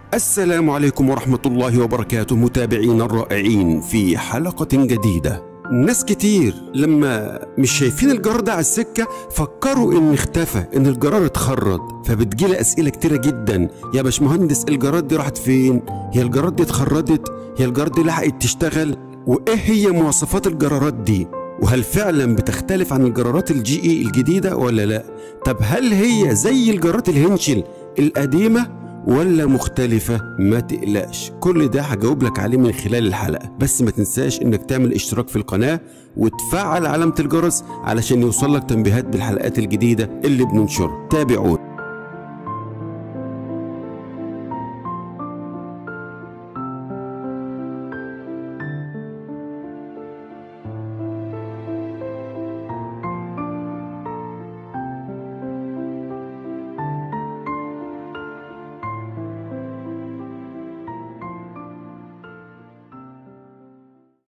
السلام عليكم ورحمة الله وبركاته متابعين الرائعين في حلقة جديدة ناس كتير لما مش شايفين الجرار ده على السكة فكروا ان اختفى ان الجرار اتخرج فبتجيلي اسئلة كتيرة جدا يا باشمهندس الجرار دي راحت فين هي الجرار دي اتخرجت هي الجرار دي لحقت تشتغل وايه هي مواصفات الجرارات دي وهل فعلا بتختلف عن الجرارات الجي اي الجديدة ولا لا طب هل هي زي الجرارات الهنشل القديمة ولا مختلفة ما تقلقش كل ده هجاوب لك عليه من خلال الحلقة بس ما تنساش انك تعمل اشتراك في القناة وتفعل علامة الجرس علشان يوصلك تنبيهات بالحلقات الجديدة اللي بننشرها تابعونا